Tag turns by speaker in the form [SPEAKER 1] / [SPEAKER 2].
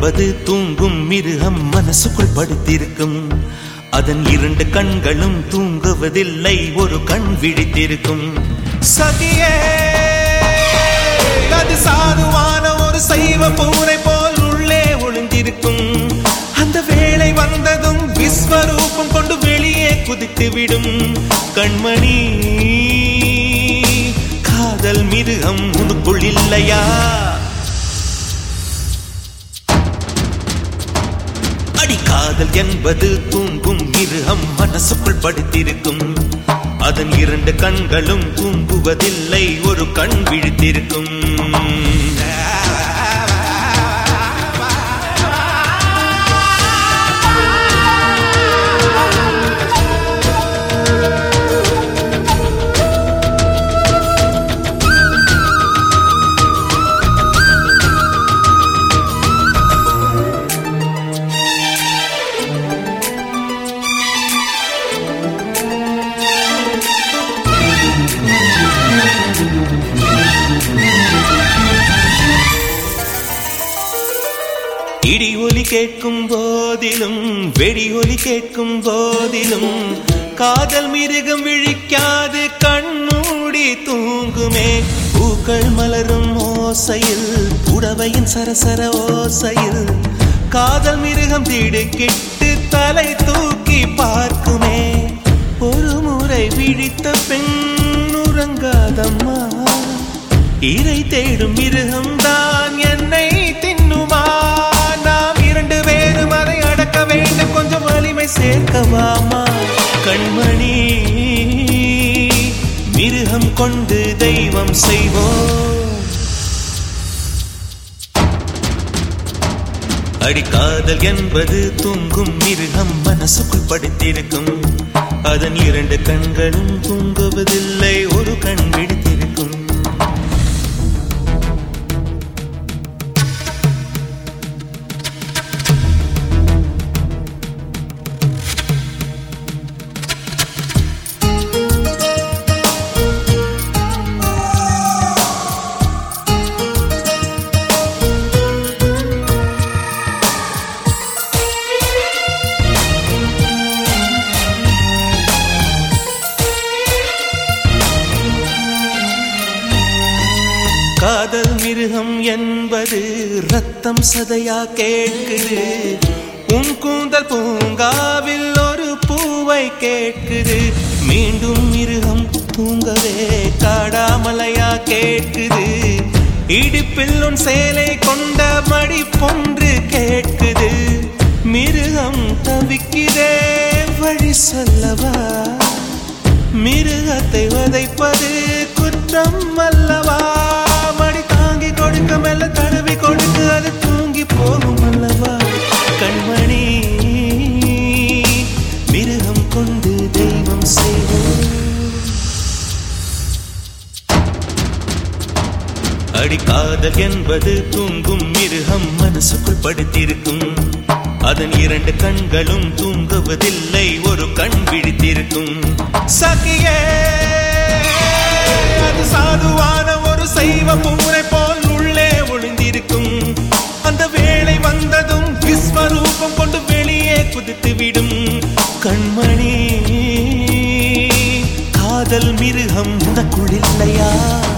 [SPEAKER 1] என்பது தூங்கும் மிருகம் மனசுக்குள் படுத்திருக்கும் அதன் இரண்டு கண்களும் தூங்குவதில்லை ஒரு கண் விழித்திருக்கும் சதியே அது சாதுவான ஒரு சைவ பூனை போல் உள்ளே ஒளிந்திருக்கும் அந்த வேளை வந்ததும் விஸ்வரூபம் கொண்டு வெளியே குதித்து விடும் கண்மணி காதல் மிருகம் உனக்குள் இல்லையா அடி காதல் என்பது தூங்கும் மிருகம் மனசுக்குள் படுத்திருக்கும் அதன் இரண்டு கண்களும் தூங்குவதில்லை ஒரு கண் விழித்திருக்கும் இடி ஒலி கேட்கும் போதிலும் வெடி ஒலி கேட்கும் போதிலும் காதல் மிருகம் விழிக்காது கண்மூடி தூங்குமே பூக்கள் மலரும் ஓசையில் புடவையின் சரசர ஓசையில் காதல் மிருகம் திடுக்கிட்டு தலை தூக்கி பார்க்குமே ஒரு முறை விழித்த பெண் உறங்காதம்மா இறை தேடும் மிருகம்தான் என்னை தின்னுமா நாம் இரண்டு பேரும் அதை அடக்க வேண்டும் கொஞ்சம் வலிமை சேர்க்கவாமா கண்மணி மிருகம் கொண்டு தெய்வம் செய்வோம் அடிக்காதல் என்பது தூங்கும் மிருகம் மனசுக்குள் படுத்திருக்கும் அதன் இரண்டு கண்களும் தூங்குவதில்லை ஒரு கண் விடுத்திருக்கும் காதல் மிருகம் என்பது ரத்தம் சதையா கேட்குது உன் கூந்தல் பூங்காவில் ஒரு பூவை கேட்குது மீண்டும் மிருகம் தூங்கவே காடாமலையா கேட்குது இடுப்பில் உன் சேலை கொண்ட மடி பொன்று கேட்குது மிருகம் தவிக்கிறே வழி சொல்லவா மிருகத்தை வதைப்பது குற்றம் அல்லவா மடி தாங்கி கொடுக்க மெல்ல தடவி கொடுக்க அது தூங்கி போகும் அல்லவா கண்மணி மிருகம் கொண்டு தெய்வம் செய்வோம் அடிக்காதல் என்பது தூங்கும் மிருகம் மனசுக்குள் படுத்திருக்கும் அதன் இரண்டு கண்களும் தூங்குவதில்லை ஒரு கண் விழித்திருக்கும் சகியே அது சாதுவான ஒரு சைவ பூனை போல் உள்ளே ஒளிந்திருக்கும் அந்த வேளை வந்ததும் விஸ்வரூபம் கொண்டு வெளியே குதித்து விடும் கண்மணி காதல் மிருகம் உனக்குள் இல்லையா